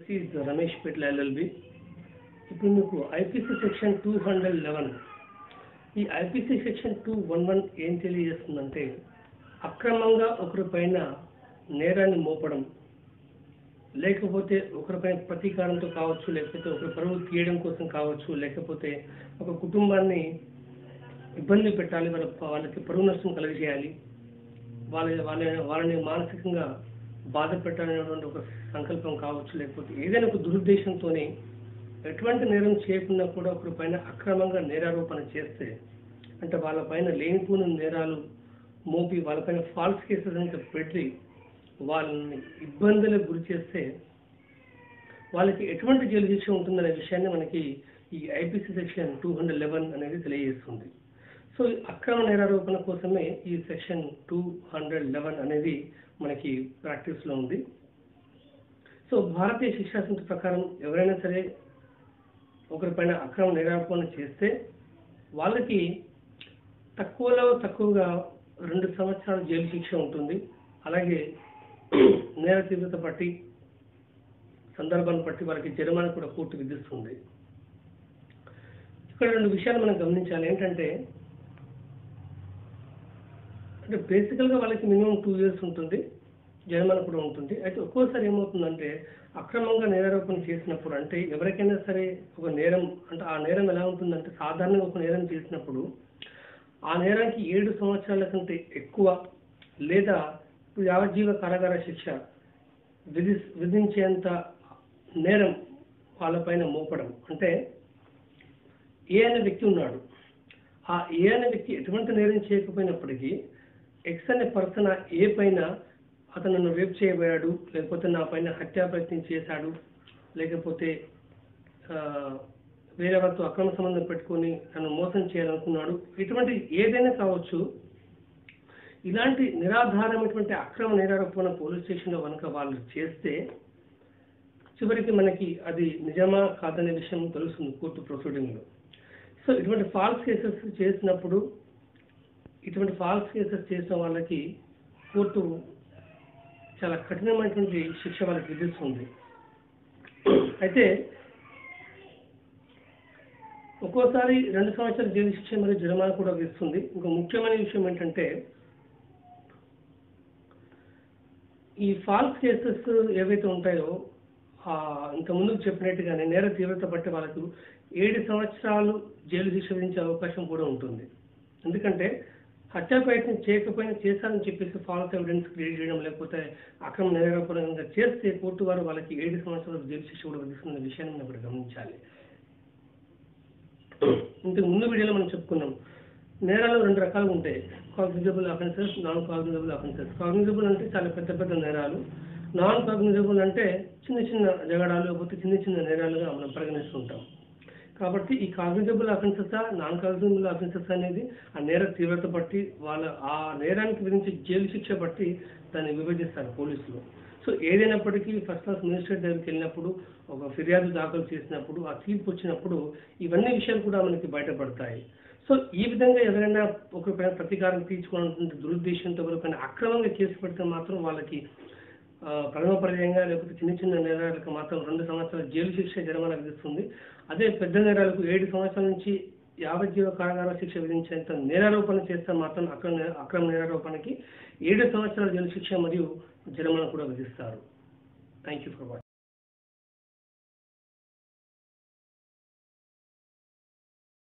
is Ramesh పెట్ల LLB ఇప్పుడు మీకు IPC section two hundred eleven ఈ IPC section two one one ఏం తెలియజేస్తుందంటే అక్రమంగా ఒకరిపైన నేరాన్ని మోపడం లేకపోతే ఒకరిపైన ప్రతీకారంతో కావచ్చు లేకపోతే ఒకరి పరువు తీయడం కోసం కావచ్చు లేకపోతే ఒక కుటుంబాన్ని ఇబ్బంది పెట్టాలి వాళ్ళ వాళ్ళకి పరువు నష్టం కలిగజేయాలి వాళ్ళ వాళ్ళ వాళ్ళని మానసికంగా బాధ పెట్టాలనేటువంటి ఒక సంకల్పం కావచ్చు లేకపోతే ఏదైనా ఒక దురుద్దేశంతోనే ఎటువంటి నేరం చేయకుండా కూడా ఒకరి పైన అక్రమంగా నేరారోపణ చేస్తే అంటే వాళ్ళపైన లేనిపోయిన నేరాలు మోపి వాళ్ళపైన ఫాల్స్ కేసెస్ అంటే పెట్టి వాళ్ళని ఇబ్బందులకు గురి చేస్తే వాళ్ళకి ఎటువంటి జైలు శిక్ష ఉంటుందనే విషయాన్ని మనకి ఈ IPC section two hundred eleven అనేది తెలియజేస్తుంది సో ఈ అక్రమ నేరారోపణ కోసమే ఈ సెక్షన్ టూ హండ్రెడ్ లెవెన్ అనేది మనకి ప్రాక్టీస్లో ఉంది సో భారతీయ శిక్షా సంస్థ ప్రకారం ఎవరైనా సరే ఒకరిపైన అక్రమ నేరారోపణ చేస్తే వాళ్ళకి తక్కువలో తక్కువగా రెండు సంవత్సరాల జైలు శిక్ష ఉంటుంది అలాగే నేర తీవ్రత బట్టి సందర్భాన్ని బట్టి వాళ్ళకి జరిమానా కూడా కోర్టు విధిస్తుంది ఇక్కడ రెండు విషయాలు మనం గమనించాలి ఏంటంటే అంటే బేసికల్గా వాళ్ళకి మినిమం టూ ఇయర్స్ ఉంటుంది జరిమానా కూడా ఉంటుంది అయితే ఒక్కోసారి ఏమవుతుందంటే అక్రమంగా నేరారోపణ చేసినప్పుడు అంటే ఎవరికైనా సరే ఒక నేరం అంటే ఆ నేరం ఎలా ఉంటుందంటే సాధారణంగా ఒక నేరం చేసినప్పుడు ఆ నేరానికి ఏడు సంవత్సరాల కంటే ఎక్కువ లేదా యావజ్జీవ కారాగార శిక్ష విధి విధించేంత నేరం వాళ్ళపైన మోపడం అంటే ఏ అనే వ్యక్తి ఉన్నాడు ఆ ఏ అనే వ్యక్తి ఎటువంటి నేరం చేయకపోయినప్పటికీ ఎక్స్ అనే పర్సన్ ఆ ఏ పైన అతను నన్ను రేప్ చేయబోయాడు లేకపోతే నా పైన హత్యా ప్రయత్నం చేశాడు లేకపోతే ఆ, వేరే వారితో అక్రమ సంబంధం పెట్టుకొని నన్ను మోసం చేయాలనుకున్నాడు ఇటువంటి ఏదైనా కావచ్చు ఇలాంటి నిరాధారమైనటువంటి అక్రమ నేరారోపణ పోలీస్ స్టేషన్లో కనుక వాళ్ళు చేస్తే చివరికి మనకి అది నిజమా కాదనే విషయం తెలుస్తుంది కోర్టు ప్రొసీడింగ్లో సో ఇటువంటి ఫాల్స్ కేసెస్ చేసినప్పుడు ఇటువంటి ఫాల్స్ కేసెస్ చేసిన వాళ్ళకి కోర్టు చాలా కఠినమైనటువంటి శిక్ష వాళ్ళకి విధిస్తుంది అయితే ఒక్కోసారి రెండు సంవత్సరాల జైలు శిక్ష మరియు జరిమానా కూడా విధిస్తుంది ఇంకో ముఖ్యమైన విషయం ఏంటంటే ఈ ఫాల్స్ కేసెస్ ఏవైతే ఉంటాయో ఆ, ఇంత ముందుకు చెప్పినట్టుగానే నేర తీవ్రత బట్టి వాళ్ళకు ఏడు సంవత్సరాలు జైలు శిక్ష విధించే అవకాశం కూడా ఉంటుంది ఎందుకంటే హత్యా ప్రయత్నం చేయకపోయినా చేశారని చెప్పేసి ఫాల్స్ ఎవిడెన్స్ క్రియేట్ చేయడం లేకపోతే అక్రమ నేరాపరంగా చేస్తే కోర్టు వారు వాళ్ళకి ఏడు సంవత్సరాలు జైలు శిక్ష కూడా విధిస్తున్న విషయాన్ని మనం ఇక్కడ గమనించాలి ఇంతకు ముందు వీడియోలో మనం చెప్పుకున్నాం నేరాలు రెండు రకాలుగా ఉంటాయి cognizable offences non cognizable offences cognizable అంటే చాలా పెద్ద పెద్ద నేరాలు నాన్ కాగ్నిజబుల్ అంటే చిన్న చిన్న జగడాలు లేకపోతే చిన్న చిన్న నేరాలుగా మనం పరిగణిస్తుంటాం కాబట్టి ఈ cognizable offences non cognizable offences అనేది ఆ నేర తీవ్రత బట్టి వాళ్ళ ఆ నేరానికి విధించే జైలు శిక్ష బట్టి దాన్ని విభజిస్తారు పోలీసులు సో ఏదైనప్పటికీ ఫస్ట్ క్లాస్ మినిస్టర్ దగ్గరికి వెళ్ళినప్పుడు ఒక ఫిర్యాదు దాఖలు చేసినప్పుడు ఆ తీర్పు వచ్చినప్పుడు ఇవన్నీ విషయాలు కూడా మనకి బయటపడతాయి సో ఈ విధంగా ఎవరైనా ఒకరిపైన ప్రతీకారం తీర్చుకోవాలనుకుంటే దురుద్దేశంతో ఎవరిపైన అక్రమంగా కేసు పెడితే మాత్రం వాళ్ళకి ఆ, ప్రథమ పర్యాయంగా లేకపోతే చిన్న చిన్న నేరాలకు మాత్రం రెండు సంవత్సరాల జైలు శిక్ష జరిమానా విధిస్తుంది అదే పెద్ద నేరాలకు ఏడు సంవత్సరాల నుంచి యావజ్జీవ కారాగార శిక్ష విధించేంత నేరారోపణ చేస్తే మాత్రం అక్రమ అక్రమ నేరారోపణకి ఏడు సంవత్సరాల జైలు శిక్ష మరియు జరిమానా కూడా విధిస్తారు థ్యాంక్ యూ ఫర్ వాచింగ్